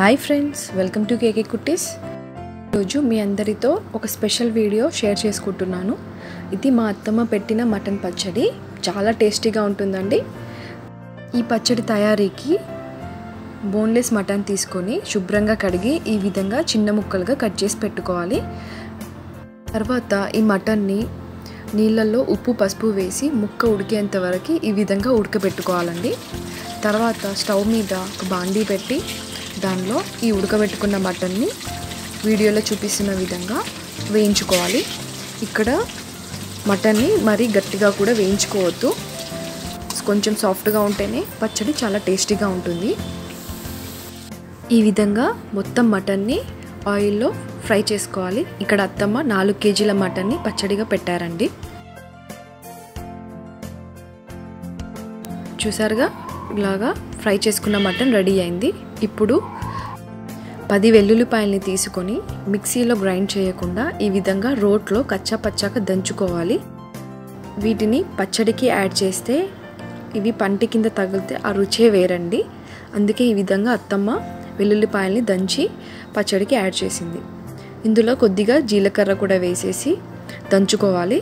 hi friends welcome to KK Kutties ఈరోజు మీ అందరితో ఒక స్పెషల్ వీడియో షేర్ చేసుకుంటున్నాను ఇది మా అత్తమ్మ పెట్టిన మటన్ పచ్చడి చాలా టేస్టీగా ఉంటుందండి ఈ పచ్చడి తయారీకి బోన్లెస్ మటన్ తీసుకొని శుభ్రంగా కడిగి ఈ విధంగా చిన్న ముక్కలుగా కట్ చేసి పెట్టుకోవాలి తర్వాత ఈ మటన్ని నీళ్ళల్లో ఉప్పు పసుపు వేసి ముక్క ఉడికేంత వరకు ఈ విధంగా ఉడకబెట్టుకోవాలండి తర్వాత స్టవ్ మీద ఒక బాండీ పెట్టి దానిలో ఈ ఉడకబెట్టుకున్న మటన్ని వీడియోలో చూపిస్తున్న విధంగా వేయించుకోవాలి ఇక్కడ మటన్ని మరీ గట్టిగా కూడా వేయించుకోవద్దు కొంచెం సాఫ్ట్గా ఉంటేనే పచ్చడి చాలా టేస్టీగా ఉంటుంది ఈ విధంగా మొత్తం మటన్ని ఆయిల్లో ఫ్రై చేసుకోవాలి ఇక్కడ అత్తమ్మ నాలుగు కేజీల మటన్ని పచ్చడిగా పెట్టారండి చూసారుగా ఇలాగా ఫ్రై చేసుకున్న మటన్ రెడీ అయింది ఇప్పుడు పది వెల్లుల్లిపాయల్ని తీసుకొని మిక్సీలో గ్రైండ్ చేయకుండా ఈ విధంగా రోట్లో కచ్చా పచ్చాక దంచుకోవాలి వీటిని పచ్చడికి యాడ్ చేస్తే ఇవి పంటి కింద తగిలితే ఆ రుచే వేరండి అందుకే ఈ విధంగా అత్తమ్మ వెల్లుల్లిపాయల్ని దంచి పచ్చడికి యాడ్ చేసింది ఇందులో కొద్దిగా జీలకర్ర కూడా వేసేసి దంచుకోవాలి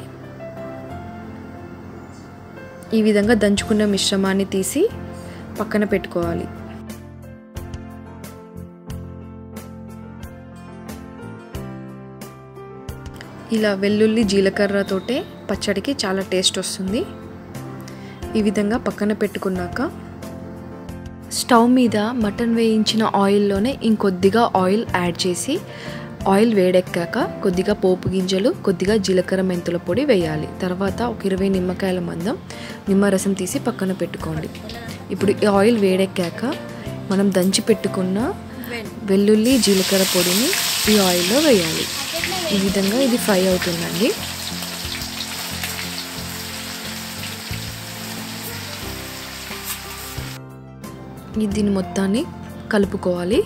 ఈ విధంగా దంచుకున్న మిశ్రమాన్ని తీసి పక్కన పెట్టుకోవాలి ఇలా వెల్లుల్లి జీలకర్రతోటే పచ్చడికి చాలా టేస్ట్ వస్తుంది ఈ విధంగా పక్కన పెట్టుకున్నాక స్టవ్ మీద మటన్ వేయించిన ఆయిల్లోనే ఇంకొద్దిగా ఆయిల్ యాడ్ చేసి ఆయిల్ వేడెక్కాక కొద్దిగా పోపు గింజలు కొద్దిగా జీలకర్ర మెంతుల పొడి వేయాలి తర్వాత ఒక ఇరవై నిమ్మకాయల మందం నిమ్మరసం తీసి పక్కన పెట్టుకోండి ఇప్పుడు ఈ ఆయిల్ వేడెక్కాక మనం దంచి పెట్టుకున్న వెల్లుల్లి జీలకర్ర పొడిని ఈ ఆయిల్లో వేయాలి ఈ విధంగా ఇది ఫ్రై అవుతుందండి దీని మొత్తాన్ని కలుపుకోవాలి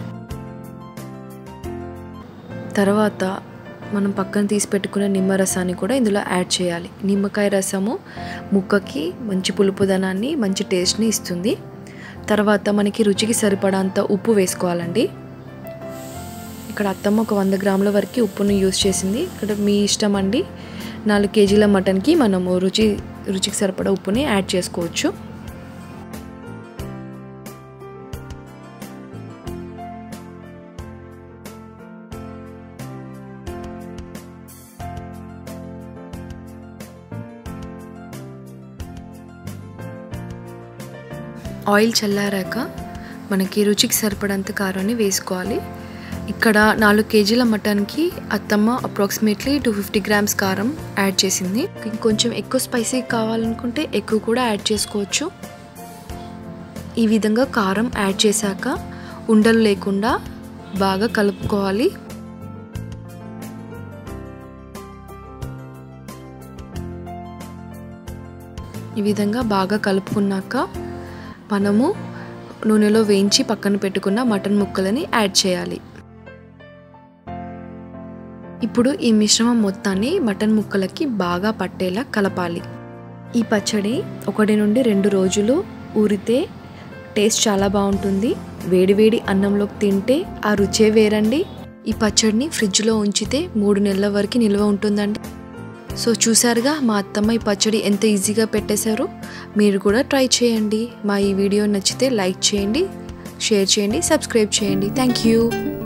తర్వాత మనం పక్కన తీసి పెట్టుకున్న నిమ్మరసాన్ని కూడా ఇందులో యాడ్ చేయాలి నిమ్మకాయ రసము ముక్కకి మంచి పులుపుదనాన్ని మంచి టేస్ట్ని ఇస్తుంది తర్వాత మనకి రుచికి సరిపడంత ఉప్పు వేసుకోవాలండి ఇక్కడ అత్తమ్మ ఒక వంద గ్రాముల వరకు ఉప్పును యూస్ చేసింది ఇక్కడ మీ ఇష్టం అండి నాలుగు కేజీల మటన్కి మనము రుచి రుచికి సరిపడా ఉప్పుని యాడ్ చేసుకోవచ్చు ఆయిల్ చల్లారాక మనకి రుచికి సరిపడంత కారాన్ని వేసుకోవాలి ఇక్కడ నాలుగు కేజీల మటన్కి అత్తమ్మ అప్రాక్సిమేట్లీ టూ ఫిఫ్టీ గ్రామ్స్ కారం యాడ్ చేసింది ఇంకొంచెం ఎక్కువ స్పైసీ కావాలనుకుంటే ఎక్కువ కూడా యాడ్ చేసుకోవచ్చు ఈ విధంగా కారం యాడ్ చేశాక ఉండలు లేకుండా బాగా కలుపుకోవాలి ఈ విధంగా బాగా కలుపుకున్నాక మనము నూనెలో వేయించి పక్కన పెట్టుకున్న మటన్ ముక్కలని యాడ్ చేయాలి ఇప్పుడు ఈ మిశ్రమం మొత్తాన్ని మటన్ ముక్కలకి బాగా పట్టేలా కలపాలి ఈ పచ్చడి ఒకటి నుండి రెండు రోజులు ఊరితే టేస్ట్ చాలా బాగుంటుంది వేడివేడి అన్నంలోకి తింటే ఆ రుచే వేరండి ఈ పచ్చడిని ఫ్రిడ్జ్లో ఉంచితే మూడు నెలల వరకు నిల్వ ఉంటుందండి సో చూసారుగా మా అత్తమ్మ ఈ పచ్చడి ఎంత ఈజీగా పెట్టేశారో మీరు కూడా ట్రై చేయండి మా ఈ వీడియో నచ్చితే లైక్ చేయండి షేర్ చేయండి సబ్స్క్రైబ్ చేయండి థ్యాంక్ యూ